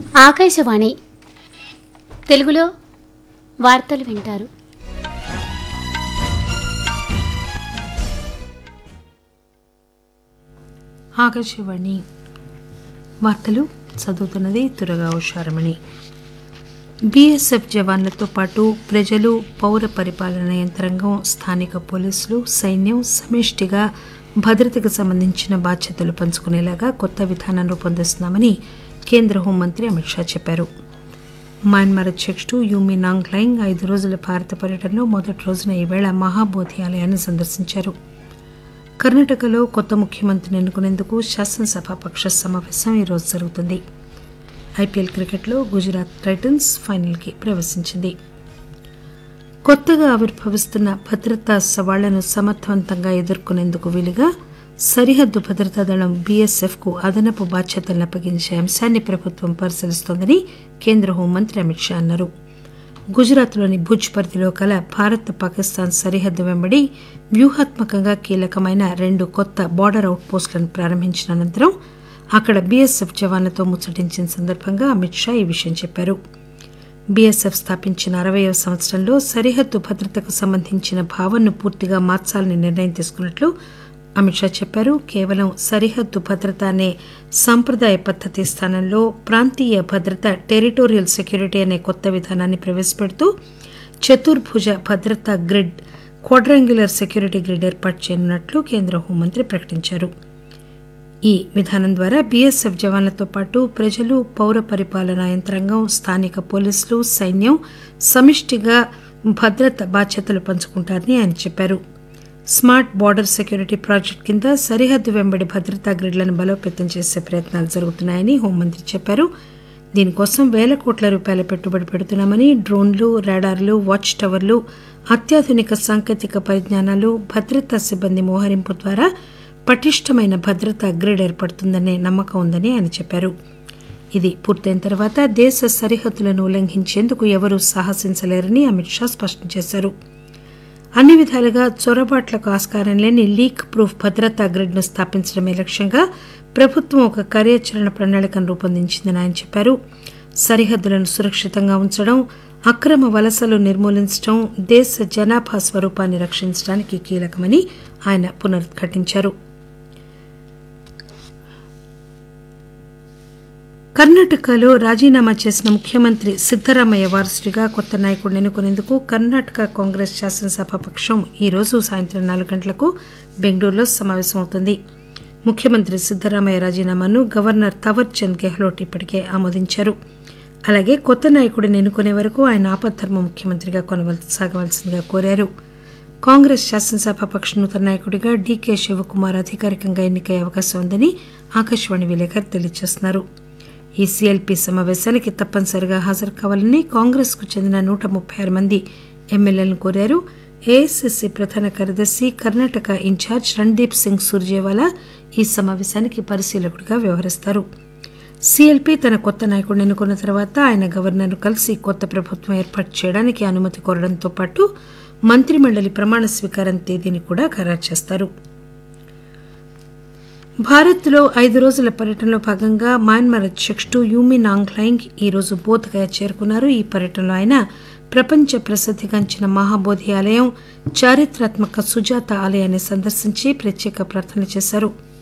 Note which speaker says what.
Speaker 1: ఆకాశవాణి తెలుగులో వార్తలు వింటారు
Speaker 2: ఆకాశవాణి వార్తలు చదువుతున్నది తురగా ఉషారమణి బీఎస్ఎఫ్ జవాన్లతో పాటు ప్రజలు పౌర పరిపాలన యంత్రాంగం స్థానిక పోలీసులు సైన్యం సమిష్టిగా భద్రతకు సంబంధించిన బాధ్యతలు పంచుకునేలాగా కొత్త విధానం రూపొందిస్తున్నామని కేంద్ర హోంమంత్రి అమిత్ షా చెప్పారు మయన్మార్ అధ్యక్షుడు యూమి నాంగ్ లైంగ్ ఐదు రోజుల భారత పర్యటనలో మొదటి రోజున ఈవేళ మహాబోధి ఆలయాన్ని సందర్శించారు కర్ణాటకలో కొత్త ముఖ్యమంత్రిని ఎన్నుకునేందుకు శాసనసభాపక్ష సమావేశం ఈరోజు జరుగుతుంది ఐపీఎల్ క్రికెట్లో గుజరాత్ టైటన్స్ ఫైనల్కి ప్రవేశించింది కొత్తగా ఆవిర్భవిస్తున్న భద్రతా సవాళ్లను సమర్థవంతంగా ఎదుర్కొనేందుకు వీలుగా సరిహద్దు భద్రతా దళం బీఎస్ఎఫ్ కు అదనపు బాధ్యతలను అప్పగించే అంశాన్ని ప్రభుత్వం పరిశీలిస్తోందని కేంద్ర హోంమంత్రి అమిత్ షా అన్నారు గుజరాత్లోని భుజ్ పరిధిలో కల భారత్ పాకిస్తాన్ సరిహద్దు వెంబడి వ్యూహాత్మకంగా కీలకమైన రెండు కొత్త బార్డర్ అవుట్ పోస్టులను ప్రారంభించిన అనంతరం అక్కడ బీఎస్ఎఫ్ జవాన్లతో ముచ్చటించిన సందర్భంగా అమిత్ షా ఈ విషయం చెప్పారు బీఎస్ఎఫ్ స్థాపించిన అరవయవ సంవత్సరంలో సరిహద్దు భద్రతకు సంబంధించిన భావనను పూర్తిగా మార్చాలని నిర్ణయం తీసుకున్నట్లు అమిత్ షా చెప్పారు కేవలం సరిహద్దు భద్రత అనే సాంప్రదాయ పద్ధతి స్థానంలో ప్రాంతీయ భద్రత టెరిటోరియల్ సెక్యూరిటీ అనే కొత్త విధానాన్ని ప్రవేశపెడుతూ చతుర్భుజ భద్రతా గ్రిడ్ క్వాడ్రాంగులర్ సెక్యూరిటీ గ్రిడ్ ఏర్పాటు చేయనున్నట్లు కేంద్ర హోంమంత్రి ప్రకటించారు ఈ విధానం ద్వారా బీఎస్ఎఫ్ జవాన్లతో పాటు ప్రజలు పౌర పరిపాలనా యంత్రాంగం స్థానిక పోలీసులు సైన్యం సమిష్టిగా భద్రత బాధ్యతలు పంచుకుంటారని ఆయన చెప్పారు స్మార్ట్ బార్డర్ సెక్యూరిటీ ప్రాజెక్ట్ కింద సరిహద్దు వెంబడి భద్రతా గ్రిడ్లను బలోపేతం చేసే ప్రయత్నాలు జరుగుతున్నాయని హోంమంత్రి చెప్పారు దీనికోసం వేల కోట్ల రూపాయల పెట్టుబడి పెడుతున్నామని డ్రోన్లు రాడార్లు వాచ్ టవర్లు అత్యాధునిక సాంకేతిక పరిజ్ఞానాలు భద్రతా సిబ్బంది మోహరింపు ద్వారా పటిష్టమైన భద్రతా గ్రిడ్ ఏర్పడుతుందనే నమ్మకం ఉందని ఆయన చెప్పారు ఇది పూర్తయిన తర్వాత దేశ సరిహద్దులను ఉల్లంఘించేందుకు ఎవరూ సాహసించలేరని అమిత్ షా స్పష్టం చేశారు అన్ని విధాలుగా చొరబాట్లకు ఆస్కారం లేని లీక్ ప్రూఫ్ భద్రతా గ్రిడ్ను స్థాపించడమే లక్ష్యంగా ప్రభుత్వం ఒక కార్యాచరణ ప్రణాళికను రూపొందించిందని ఆయన చెప్పారు సరిహద్దులను సురక్షితంగా ఉంచడం అక్రమ వలసలు నిర్మూలించడం దేశ జనాభా స్వరూపాన్ని రక్షించడానికి కీలకమని ఆయన పునరుద్ఘాటించారు కర్ణాటకలో రాజీనామా చేసిన ముఖ్యమంత్రి సిద్దరామయ్య వారసుడిగా కొత్త నాయకుడిని ఎన్నుకునేందుకు కర్ణాటక కాంగ్రెస్ శాసనసభాపక్షం ఈ రోజు సాయంత్రం నాలుగు గంటలకు బెంగళూరులో సమావేశమవుతుంది ముఖ్యమంత్రి సిద్దరామయ్య రాజీనామాను గవర్నర్ తవర్చంద్ గెహ్లోట్ ఇప్పటికే ఆమోదించారు అలాగే కొత్త నాయకుడిని ఎన్నుకునే వరకు ఆయన ఆపద్ధర్మ ముఖ్యమంత్రిగా కొనసాగవలసిందిగా కోరారు కాంగ్రెస్ శాసనసభాపక్ష నూతన నాయకుడిగా డీకే శివకుమార్ అధికారికంగా ఎన్నికయ్యే అవకాశం ఉందని ఆకాశవాణి విలేకరు తెలియజేస్తున్నారు ఈ సీఎల్పీ సమావేశానికి తప్పనిసరిగా హాజరు కావాలని కాంగ్రెస్ కు చెందిన నూట ముప్పై ఆరు మంది ఎమ్మెల్యేలను కోరారు ఏఐసిసి ప్రధాన కార్యదర్శి కర్ణాటక ఇన్ఛార్జ్ రణ్దీప్ సింగ్ సుర్జేవాలా ఈ సమావేశానికి పరిశీలకుడిగా వ్యవహరిస్తారు సీఎల్పీ తన కొత్త నాయకుడిని ఎన్నుకున్న తర్వాత ఆయన గవర్నర్ను కలిసి కొత్త ప్రభుత్వం ఏర్పాటు చేయడానికి అనుమతి కోరడంతో పాటు మంత్రిమండలి ప్రమాణ స్వీకారం తేదీని కూడా ఖరారు చేస్తారు భారత్లో ఐదు రోజుల పర్యటనలో భాగంగా మయన్మార్ అధ్యక్షుడు యూమి నాంగ్లైంగ్ ఈ రోజు బోధ్గయ చేరుకున్నారు ఈ పర్యటనలో ఆయన ప్రపంచ ప్రసిద్ధిగాంచిన మహాబోధి ఆలయం చారిత్రాత్మక సుజాత ఆలయాన్ని సందర్శించి ప్రత్యేక ప్రార్థనలు చేశారు